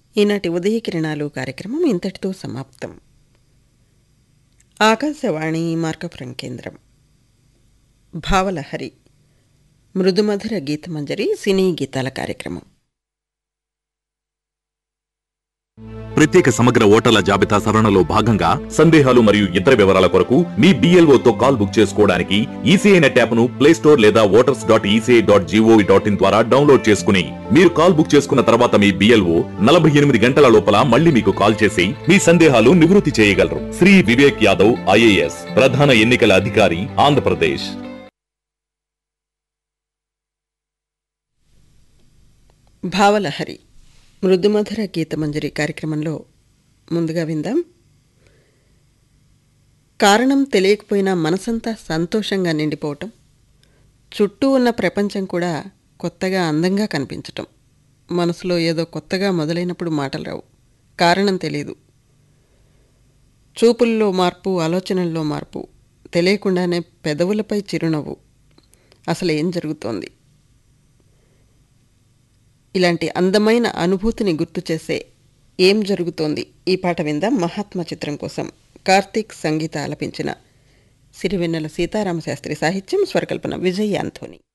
ఈనాటి ఉదయ కిరణాలు కార్యక్రమం ఇంతటితో సమాప్తం ఆకాశవాణి మార్కపురం కేంద్రం భావలహరి మృదుమధుర గీతమంజరి సినీ గీతాల కార్యక్రమం ప్రత్యేక సమగ్ర ఓటర్ల జాబితా సవరణలో భాగంగా సందేహాలు మరియు ఇతర వివరాల కొరకు మీ BLO తో కాల్ బుక్ చేసుకోవడానికి ఈసీఐ నెట్ యాప్ను ప్లే స్టోర్ లేదా voters dot ECI dot G O V dot in ద్వారా డౌన్లోడ్ చేసుకుని మీరు కాల్ బుక్ చేసుకున్న తర్వాత మీ బిఎల్ఓ నలభై ఎనిమిది గంటల లోపల మళ్ళీ మీకు కాల్ చేసి మీ సందేహాలు నివృత్తి చేయగలరు శ్రీ వివేక్ యాదవ్ ఐఏఎస్ ప్రధాన ఎన్నికల అధికారి ఆంధ్రప్రదేశ్ భావలహరి మృదుమధుర గీతమంజరి కార్యక్రమంలో ముందుగా విందాం కారణం తెలియకపోయినా మనసంతా సంతోషంగా నిండిపోవటం చుట్టూ ఉన్న ప్రపంచం కూడా కొత్తగా అందంగా కనిపించటం మనసులో ఏదో కొత్తగా మొదలైనప్పుడు మాటలు రావు కారణం తెలియదు చూపుల్లో మార్పు ఆలోచనల్లో మార్పు తెలియకుండానే పెదవులపై చిరునవ్వు అసలు ఏం జరుగుతోంది ఇలాంటి అందమైన అనుభూతిని గుర్తు చేసే ఏం జరుగుతోంది ఈ పాట విందాం మహాత్మా చిత్రం కోసం కార్తీక్ సంగీత ఆలపించిన సిరివెన్నెల సీతారామశాస్త్రి సాహిత్యం స్వరకల్పన విజయ్ ఆంథోనీ